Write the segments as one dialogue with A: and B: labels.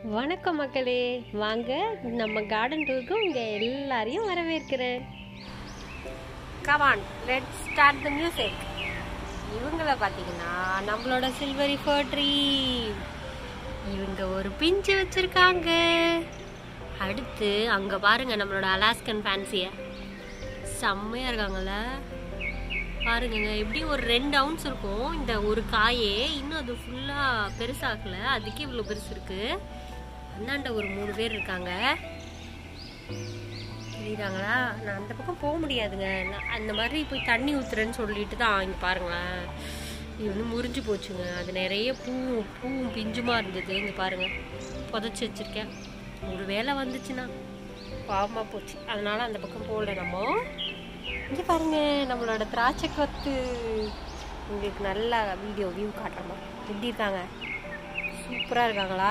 A: வணக்கம் மக்களே வாங்க நம்ம கார்டன் டூருக்கு உங்க எல்லாரையும் வரவேற்கிறேன் come on let start the music இவங்கள பார்த்தீங்கன்னா நம்மளோட சில்வரி ட்ரீ இவங்க ஒரு பிஞ்சு வச்சிருக்காங்க அடுத்து அங்க பாருங்க நம்மளோட அலாஸ்கன் ஃபேன்சிய செம்மையா இருக்காங்கல்ல பாருங்கங்க எப்படி ஒரு ரெண்டு அவுன்ஸ் இருக்கும் இந்த ஒரு காயே இன்னும் அது ஃபுல்லாக பெருசாகல அதுக்கே இவ்வளோ பெருசு இருக்கு அந்தாண்ட ஒரு மூணு பேர் இருக்காங்க தெரியுதாங்களா நான் அந்த பக்கம் போக முடியாதுங்க நான் அந்த மாதிரி போய் தண்ணி ஊத்துறேன்னு சொல்லிட்டு தான் இங்கே பாருங்களேன் இது வந்து முறிஞ்சு போச்சுங்க அது நிறைய பூ பூவும் பிஞ்சுமா இருந்தது இங்கே பாருங்க புதைச்சி வச்சிருக்கேன் ஒரு வேலை வந்துச்சுன்னா பாவமாக போச்சு அதனால அந்த பக்கம் போகல நம்ம இங்கே பாருங்க நம்மளோட திராட்சை கொத்து உங்களுக்கு நல்லா வீடியோ வியூ காட்டுறோமா எப்படி இருக்காங்க சூப்பராக இருக்காங்களா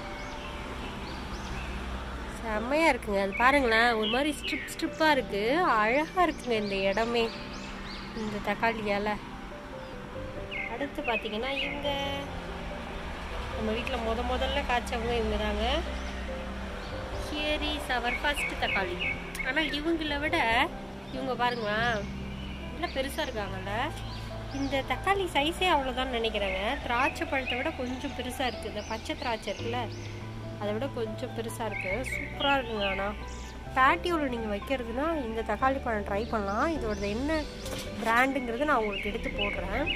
A: செம்மையாக இருக்குங்க அது பாருங்களேன் ஒரு மாதிரி ஸ்ட்ரிப் ஸ்ட்ரிப்பாக இருக்குது அழகாக இருக்குங்க இந்த இடமே இந்த தக்காளியால் அடுத்து பார்த்தீங்கன்னா இவங்க நம்ம வீட்டில் முத முதல்ல காய்ச்சவங்க இவங்க தாங்க ஹியர் இஸ் அவர் ஃபர்ஸ்ட் தக்காளி ஆனால் இவங்கள விட இவங்க பாருங்களேன் நல்லா பெருசாக இருக்காங்கல்ல இந்த தக்காளி சைஸே அவ்வளோதான் நினைக்கிறேங்க திராட்சை பழத்தை விட கொஞ்சம் பெருசாக இருக்குது இந்த பச்சை திராட்சை இருக்குல்ல அதை விட கொஞ்சம் பெருசாக இருக்குது சூப்பராக இருக்குங்க ஆனால் பேட்டியோவில் நீங்கள் வைக்கிறதுனா இந்த தக்காளி பழம் ட்ரை பண்ணலாம் இதோட என்ன பிராண்டுங்கிறது நான் உங்களுக்கு எடுத்து போடுறேன்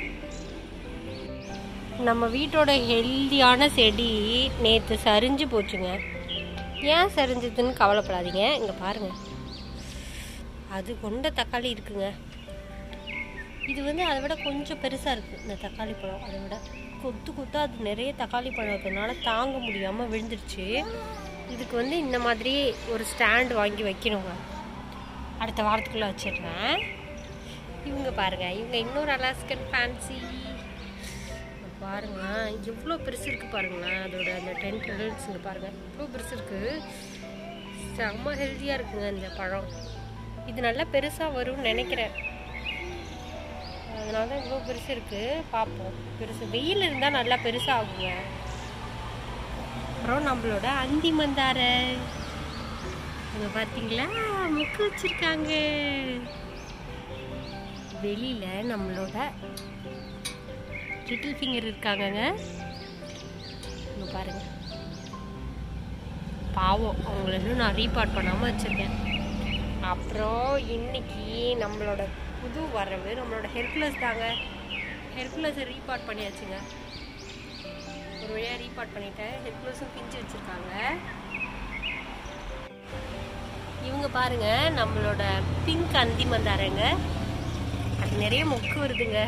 A: நம்ம வீட்டோட ஹெல்தியான செடி நேற்று சரிஞ்சு போச்சுங்க ஏன் சரிஞ்சதுன்னு கவலைப்படாதீங்க இங்கே பாருங்கள் அது கொண்ட தக்காளி இருக்குங்க இது வந்து அதை விட கொஞ்சம் பெருசாக இருக்குது இந்த தக்காளி பழம் அதை விட கொத்து கொத்தா அது நிறைய தக்காளி பழம் இருக்கிறதுனால தாங்க முடியாமல் விழுந்துருச்சு இதுக்கு வந்து இந்த மாதிரி ஒரு ஸ்டாண்ட் வாங்கி வைக்கணுங்க அடுத்த வாரத்துக்குள்ளே வச்சிடுறேன் இவங்க பாருங்க இவங்க இன்னொரு அலாஸ்கன் ஃபேன்சி பாருங்க எவ்வளோ பெருசு இருக்குது பாருங்களேன் அதோட அந்த டென் ரிடல்ஸ் இங்கே பாருங்கள் எவ்வளோ பெருசு இருக்குது செம்ம ஹெல்த்தியாக இருக்குங்க இந்த பழம் இது நல்லா பெருசாக வரும்னு நினைக்கிறேன் அதனால தான் இவ்வளோ பெருசு இருக்குது பார்ப்போம் பெருசு வெயில் இருந்தால் நல்லா பெருசாக ஆகுங்க அப்புறம் நம்மளோட அந்தி மந்தார இங்கே பார்த்தீங்களா முக்கு வச்சிருக்காங்க வெளியில் நம்மளோட லிட்டில் ஃபிங்கர் இருக்காங்கங்க இங்கே பாருங்க பாவம் அவங்கள இன்னும் நான் ரீபார்ட் பண்ணாமல் வச்சுருக்கேன் அப்புறம் இன்னைக்கு நம்மளோட புது வரவு நம்மளோட ஹெர்குலஸ் தாங்க ஹெர்குலஸை ரீபார்ட் பண்ணியாச்சுங்க ஒரு வழியாக ரீபார்ட் பண்ணிட்டேன் ஹெர்குலஸும் பிஞ்சு வச்சுருக்காங்க இவங்க பாருங்க நம்மளோட பிங்க் அந்தி மந்தாரங்க அது நிறைய மொக்கு வருதுங்க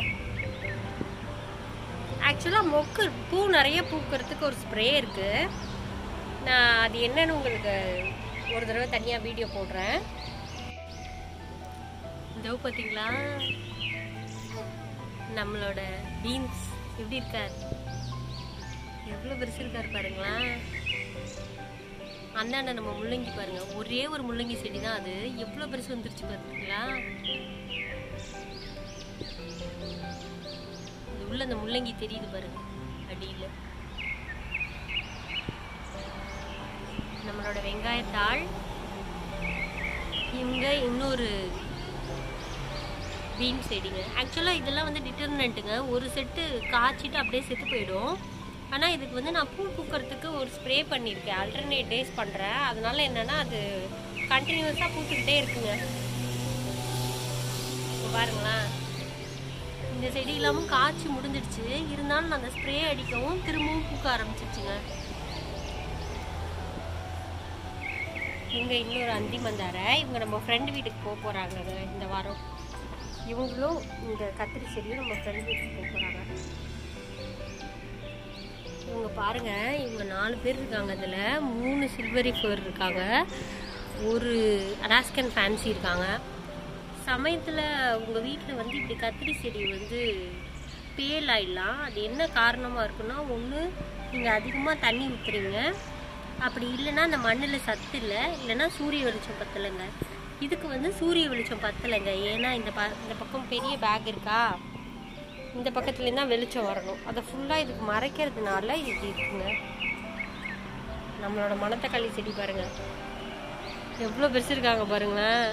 A: ஆக்சுவலாக மொக்கு பூ நிறைய பூக்கிறதுக்கு ஒரு ஸ்ப்ரே இருக்குது நான் அது என்னன்னு உங்களுக்கு ஒரு தடவை தனியாக வீடியோ போடுறேன் இதோ பார்த்தீங்களா நம்மளோட பீன்ஸ் எப்படி இருக்கார் எவ்வளோ பெருசு இருக்கார் பாருங்களா அந்தாண்ட நம்ம முள்ளங்கி பாருங்க ஒரே ஒரு முள்ளங்கி செடி தான் அது எவ்வளோ பெருசு வந்துருச்சு பார்த்தீங்களா இது உள்ள அந்த முள்ளங்கி தெரியுது பாருங்க அடியில் நம்மளோட வெங்காயத்தாள் இவங்க இன்னொரு பீன் செடிங்க ஆக்சுவலாக இதெல்லாம் வந்து டிட்டர்னண்ட்டுங்க ஒரு செட்டு காய்ச்சிட்டு அப்படியே செத்து போயிடும் ஆனால் இதுக்கு வந்து நான் பூ பூக்கிறதுக்கு ஒரு ஸ்ப்ரே பண்ணியிருக்கேன் அல்டர்னேட் டேஸ் பண்ணுறேன் அதனால என்னென்னா அது கண்டினியூஸாக பூத்துக்கிட்டே இருக்குங்க இப்ப பாருங்களேன் இந்த செடி இல்லாமல் காய்ச்சி முடிஞ்சிடுச்சு இருந்தாலும் நான் அந்த ஸ்ப்ரே அடிக்கவும் திரும்பவும் பூக்க ஆரம்பிச்சிருச்சுங்க இவங்க இன்னொரு அந்தி மந்தார இவங்க நம்ம ஃப்ரெண்டு வீட்டுக்கு போக போகிறாங்க இந்த வாரம் இவங்களும் இந்த கத்திரி செடியும் நம்ம ஃப்ரெண்ட் வீட்டுக்கு போக போகிறாங்க இவங்க பாருங்க இவங்க நாலு பேர் இருக்காங்க அதில் மூணு சில்வரி ஃபோர் இருக்காங்க ஒரு அலாஸ்கன் ஃபேன்சி இருக்காங்க சமயத்தில் உங்கள் வீட்டில் வந்து இப்படி கத்திரி செடி வந்து பேல் ஆயிடலாம் அது என்ன காரணமாக இருக்குன்னா ஒன்று நீங்கள் அதிகமாக தண்ணி ஊற்றுறீங்க அப்படி இல்லைன்னா அந்த மண்ணில் சத்து இல்லை இல்லைன்னா சூரிய வெளிச்சம் பத்தலைங்க இதுக்கு வந்து சூரிய வெளிச்சம் பத்தலைங்க ஏன்னா இந்த ப இந்த பக்கம் பெரிய பேக் இருக்கா இந்த பக்கத்துலேருந்து தான் வெளிச்சம் வரணும் அதை ஃபுல்லாக இதுக்கு மறைக்கிறதுனால இது இருக்குங்க நம்மளோட மணத்தக்காளி செடி பாருங்க எவ்வளோ பெருசு இருக்காங்க பாருங்களேன்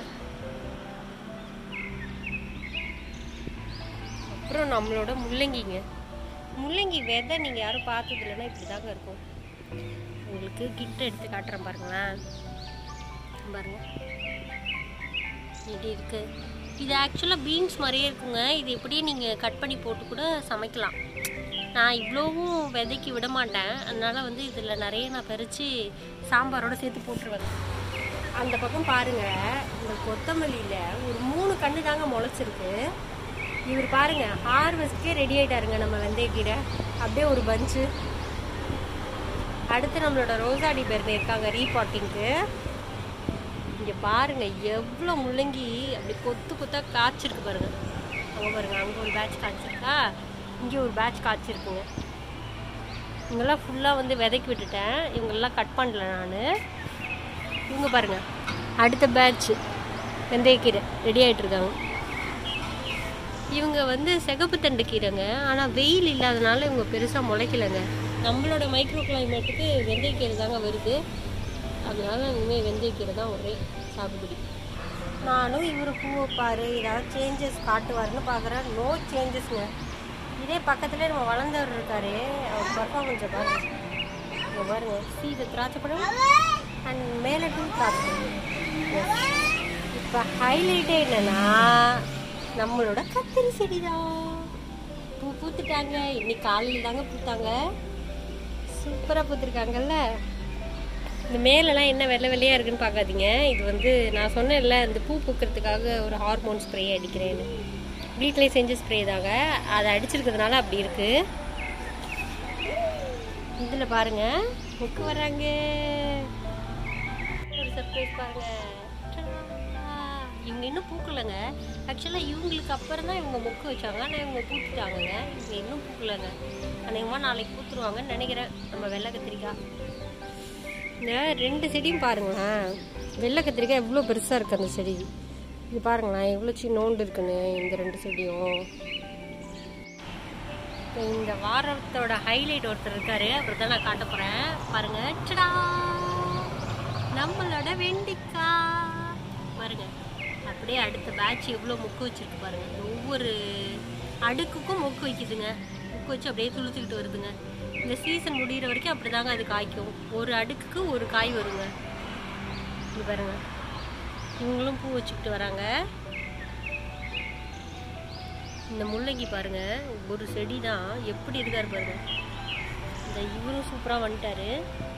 A: அப்புறம் நம்மளோட முள்ளங்கிங்க முள்ளங்கி விதை நீங்கள் யாரும் பார்த்தது இல்லைன்னா இப்படி தாங்க இருக்கும் உங்களுக்கு கிட்ட எடுத்து காட்டுறேன் பாருங்களேன் பாருங்க இப்படி இருக்கு இது ஆக்சுவலாக பீன்ஸ் மாதிரியே இருக்குங்க இது எப்படியே நீங்கள் கட் பண்ணி போட்டு கூட சமைக்கலாம் நான் இவ்வளோவும் விதைக்கு விட மாட்டேன் அதனால வந்து இதில் நிறைய நான் பறித்து சாம்பாரோட சேர்த்து போட்டுருவேன் அந்த பக்கம் பாருங்க இந்த கொத்தமல்லியில் ஒரு மூணு கண்ணு தாங்க முளைச்சிருக்கு இவர் பாருங்க ஹார்வெஸ்ட்கே ரெடி ஆயிட்டாருங்க நம்ம வெந்தயக்கீரை அப்படியே ஒரு பஞ்சு அடுத்து நம்மளோட ரோசாடி பேர்னு இருக்காங்க ரீபாட்டிங்க்கு இங்கே பாருங்க எவ்வளோ முள்ளங்கி அப்படி கொத்து கொத்தா காய்ச்சிருக்கு பாருங்க அங்கே பாருங்க அங்கே ஒரு பேட்ச் காய்ச்சிருக்கா இங்கே ஒரு பேட்ச் காய்ச்சிருக்குங்க இவங்கெல்லாம் ஃபுல்லாக வந்து விதைக்கி விட்டுட்டேன் இவங்கெல்லாம் கட் பண்ணல நான் இவங்க பாருங்க அடுத்த பேட்ச் வெந்தயக்கீரை ரெடி ஆகிட்டு இருக்காங்க இவங்க வந்து சிகப்பு தண்டு கீரைங்க ஆனால் வெயில் இல்லாதனால இவங்க பெருசாக முளைக்கலைங்க நம்மளோட மைக்ரோ கிளைமேட்டுக்கு வெந்தயக்கீரை தாங்க வருது அதனால இனிமேல் வெந்தயக்கீரை தான் ஒரே சாகுபடி நானும் இவர் பூவை பாரு ஏதாவது சேஞ்சஸ் காட்டுவாருன்னு பார்க்குறேன் நோ சேஞ்சஸ்ங்க இதே பக்கத்துலேயே நம்ம வளர்ந்தவர் இருக்காரு அவர் பர்ஃபார்மன்ஸை பாருங்க இங்க பாருங்க சீத திராட்சை பழம் அண்ட் மேலே டூ திராட்சை இப்போ ஹைலைட்டே என்னன்னா நம்மளோட கத்திரி செடி தான் பூ பூத்துட்டாங்க இன்னைக்கு காலையில் தாங்க பூத்தாங்க சூப்பராக பூத்துருக்காங்கல்ல இந்த மேலெல்லாம் என்ன வெள்ளை வெள்ளையாக இருக்குன்னு பார்க்காதீங்க இது வந்து நான் சொன்னேன்ல இந்த பூ பூக்கிறதுக்காக ஒரு ஹார்மோன் ஸ்ப்ரே அடிக்கிறேன்னு வீட்டிலே செஞ்ச ஸ்ப்ரே தாங்க அதை அடிச்சிருக்கிறதுனால அப்படி இருக்கு இதில் பாருங்க முக்கு வராங்க ஒரு சர்ப்ரைஸ் பாருங்க டடா! இவங்க இன்னும் பூக்கலைங்க ஆக்சுவலாக இவங்களுக்கு அப்புறம் தான் இவங்க மொக்கு வச்சாங்க ஆனால் இவங்க பூத்துட்டாங்கங்க இவங்க இன்னும் பூக்கலைங்க அநேகமாக நாளைக்கு பூத்துருவாங்கன்னு நினைக்கிறேன் நம்ம வெள்ளை கத்திரிக்காய் இந்த ரெண்டு செடியும் பாருங்களேன் வெள்ளை கத்திரிக்காய் எவ்வளோ பெருசாக இருக்குது அந்த செடி இது பாருங்களேன் எவ்வளோ சின்னோண்டு இருக்குன்னு இந்த ரெண்டு செடியும் இப்ப இந்த வாரத்தோட ஹைலைட் ஒருத்தர் இருக்காரு அப்புறம் தான் நான் காட்ட போகிறேன் பாருங்க டடா நம்மளோட வெண்டிக்காய் பாருங்க அப்படியே அடுத்த பேட்ச் எவ்வளோ முக்கு வச்சிருக்கு பாருங்க இந்த ஒவ்வொரு அடுக்குக்கும் மொக்கு வைக்குதுங்க மொக்கு வச்சு அப்படியே துளுத்துக்கிட்டு வருதுங்க இந்த சீசன் முடியிற வரைக்கும் அப்படிதாங்க அது காய்க்கும் ஒரு அடுக்குக்கு ஒரு காய் வருங்க இது பாருங்க இவங்களும் பூ வச்சுக்கிட்டு வராங்க இந்த முள்ளங்கி பாருங்க ஒரு செடி தான் எப்படி இருக்காரு பாருங்க இந்த இவரும் சூப்பராக வந்துட்டாரு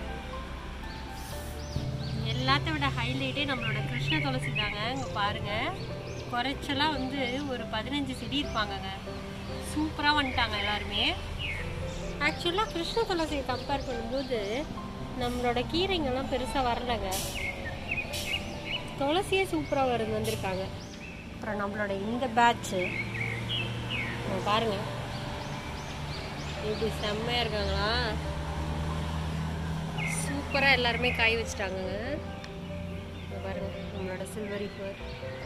A: எல்லாத்த விட ஹைலைட்டே நம்மளோட கிருஷ்ண துளசி தாங்க இங்கே பாருங்க குறைச்சலாம் வந்து ஒரு பதினஞ்சு செடி இருப்பாங்கங்க சூப்பராக வந்துட்டாங்க எல்லாருமே ஆக்சுவலாக கிருஷ்ண துளசியை கம்பேர் பண்ணும்போது நம்மளோட கீரைங்கெல்லாம் பெருசாக வரலைங்க துளசியே சூப்பராக வருது வந்திருக்காங்க அப்புறம் நம்மளோட இந்த பேட்ச்சு பாருங்க எப்படி செம்மையாக இருக்காங்களா சூப்பராக எல்லாருமே காய் வச்சுட்டாங்கங்க இங்க பாருங்க நம்மளோட சில்வரி ஃப்ளவர்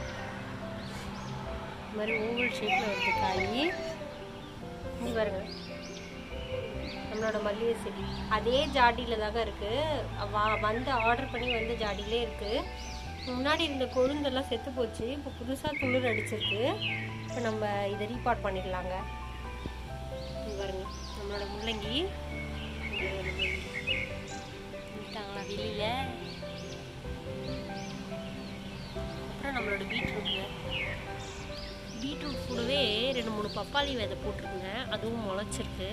A: இந்த மாதிரி ஓவல் ஷேப்பில் வருது காய் இங்க பாருங்க நம்மளோட மல்லிகை செடி அதே ஜாடியில் தாங்க இருக்குது வா வந்து ஆர்டர் பண்ணி வந்த ஜாடியிலே இருக்குது முன்னாடி இருந்த கொழுந்தெல்லாம் செத்து போச்சு இப்போ புதுசாக துளிர் அடிச்சிருக்கு இப்போ நம்ம இதை ரீபார்ட் பண்ணிடலாங்க இங்க பாருங்க நம்மளோட முள்ளங்கி இங்க ஒரு முள்ளங்கி. விட்டாங்களா வெளியில் அப்புறம் நம்மளோட பீட்ரூட்டுங்க பீட்ரூட் கூடவே ரெண்டு மூணு பப்பாளி விதை போட்டிருக்குங்க அதுவும் முளைச்சிருக்கு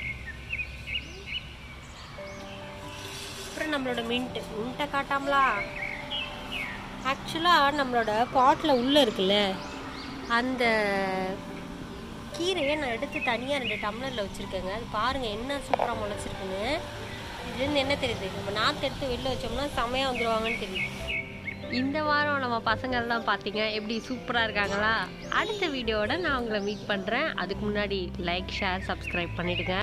A: அப்புறம் நம்மளோட மின்ட்டு மின்ட்டை காட்டாமலா ஆக்சுவலாக நம்மளோட பாட்டில் உள்ளே இருக்குல்ல அந்த கீரையை நான் எடுத்து தனியாக ரெண்டு டம்ளரில் வச்சுருக்கேங்க அது பாருங்கள் என்ன சூப்பராக முளைச்சிருக்குன்னு இதுலேருந்து என்ன தெரியுது நம்ம நாற்று எடுத்து வெளில வச்சோம்னா செமையாக வந்துடுவாங்கன்னு தெரியுது இந்த வாரம் நம்ம பசங்கள்லாம் பார்த்தீங்க எப்படி சூப்பராக இருக்காங்களா அடுத்த வீடியோவோட நான் உங்களை மீட் பண்ணுறேன் அதுக்கு முன்னாடி லைக் ஷேர் சப்ஸ்கிரைப் பண்ணிவிடுங்க